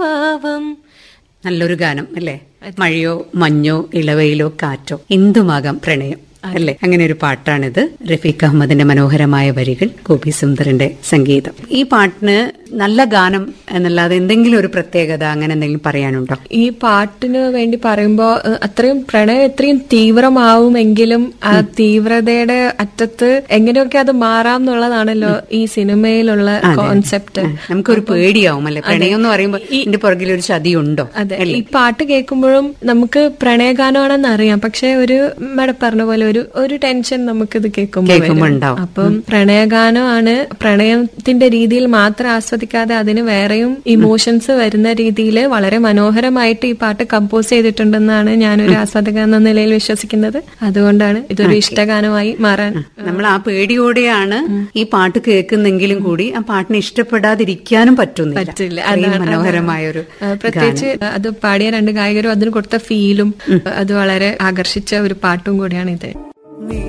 ഭാവം നല്ലൊരു ഗാനം അല്ലേ മഴയോ മഞ്ഞോ ഇളവയിലോ കാറ്റോ എന്തുമാകാം പ്രണയം അല്ലേ അങ്ങനെ ഒരു പാട്ടാണിത് റഫീഖ് അഹമ്മദിന്റെ മനോഹരമായ വരികൾ ഗോപി സുന്ദറിന്റെ സംഗീതം ഈ പാട്ടിന് നല്ല ഗാനം എന്നല്ലാതെ എന്തെങ്കിലും ഒരു പ്രത്യേകത അങ്ങനെ എന്തെങ്കിലും പറയാനുണ്ടോ ഈ പാട്ടിന് വേണ്ടി പറയുമ്പോ ഏഹ്, അത്രയും പ്രണയം എത്രയും തീവ്രമാവുമെങ്കിലും ആ തീവ്രതയുടെ അറ്റത്ത് എങ്ങനെയൊക്കെ അത് മാറാം എന്നുള്ളതാണല്ലോ ഈ സിനിമയിലുള്ള കോൺസെപ്റ്റ് നമുക്കൊരു പേടിയാവും അല്ലെ പ്രണയം എന്ന് പറയുമ്പോൾ ഇതിന്റെ പുറകിൽ ഒരു ചതിയുണ്ടോ അതെ ഈ പാട്ട് കേൾക്കുമ്പോഴും നമുക്ക് പ്രണയഗാനമാണെന്ന് അറിയാം പക്ഷെ ഒരു മേഡം പറഞ്ഞ പോലെ ഒരു ഒരു ടെൻഷൻ നമുക്കിത് കേൾക്കുമ്പോൾ കേൾക്കുമ്പോൾ ഉണ്ടാവും. അപ്പം പ്രണയഗാനമാണ് പ്രണയത്തിന്റെ രീതിയിൽ മാത്രം ആസ്വദിക്കാതെ അതിന് വേറെയും ഇമോഷൻസ് വരുന്ന രീതിയിൽ വളരെ മനോഹരമായിട്ട് ഈ പാട്ട് കമ്പോസ് ചെയ്തിട്ടുണ്ടെന്നാണ് ഞാനൊരു ആസ്വാദക എന്ന നിലയിൽ വിശ്വസിക്കുന്നത് അതുകൊണ്ടാണ് ഇതൊരു ഇഷ്ടഗാനമായി മാറാൻ നമ്മൾ ആ പേടിയോടെയാണ് ഈ പാട്ട് കേൾക്കുന്നെങ്കിലും കൂടി ആ പാട്ടിനെ ഇഷ്ടപ്പെടാതിരിക്കാനും പറ്റുന്നില്ല പറ്റില്ല. അത്രയും അതാണ് മനോഹരമായ ഒരു ആ, പ്രത്യേകിച്ച് അത് പാടിയ രണ്ട് ഗായകരും അതിന് കൊടുത്ത ഫീലും അത് വളരെ ആകർഷിച്ച ഒരു പാട്ടും കൂടിയാണ് ഇത്